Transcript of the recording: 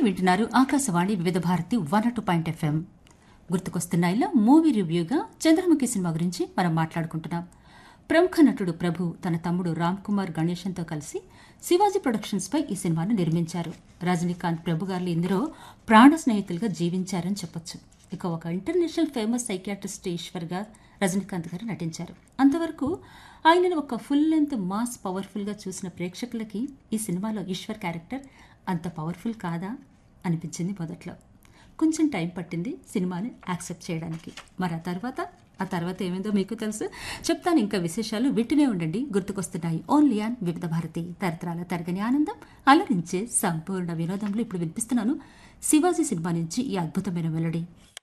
వింటున్నారు Akashvani Vividh Bharati one two point FM గుర్తుకొస్తున్నాయిలో movie రివ్యూగా చంద్రముఖి సినిమా గురించి మనం మాట్లాడుకుంటున్నాం ప్రముఖ నటుడు ప్రభు తన తమ్ముడు రామ్ కుమార్ గణేశన్తో కలిసి శివాజీ ప్రొడక్షన్స్ పై ఈ సినిమాను నిర్మించారు రజనీకాంత్ ప్రభు గారు ఇందులో ప్రాణ స్నేహితులుగా జీవించారని చెప్పొచ్చు ఇక ఒక ఇంటర్నేషనల్ ఫేమస్ సైకియాట్రిస్ట్ ఈశ్వర్గా రజనీకాంత్ గారు నటించారు అంతవరకు ఆయనను ఒక ఫుల్ లెంత్ మాస్ పవర్ఫుల్గా చూసిన ప్రేక్షకులకి ఈ సినిమాలో ఈశ్వర్ క్యారెక్టర్ అంత పవర్ఫుల్ కాదా అనిపించింది మొదట్లో కొంచెం టైం పట్టింది సినిమాని యాక్సెప్ట్ చేయడానికి మరి ఆ తర్వాత ఆ తర్వాత ఏమైందో మీకు తెలుసు చెప్తాను ఇంకా విశేషాలు వింటూనే ఉండండి గుర్తుకొస్తున్నాయి ఓన్లీ ఆన్ వివిధ భారతి తరతరాల తరగని ఆనందం అలరించే సంపూర్ణ వినోదంలో ఇప్పుడు వినిపిస్తున్నాను శివాజీ సినిమా నుంచి ఈ అద్భుతమైన మెలడీ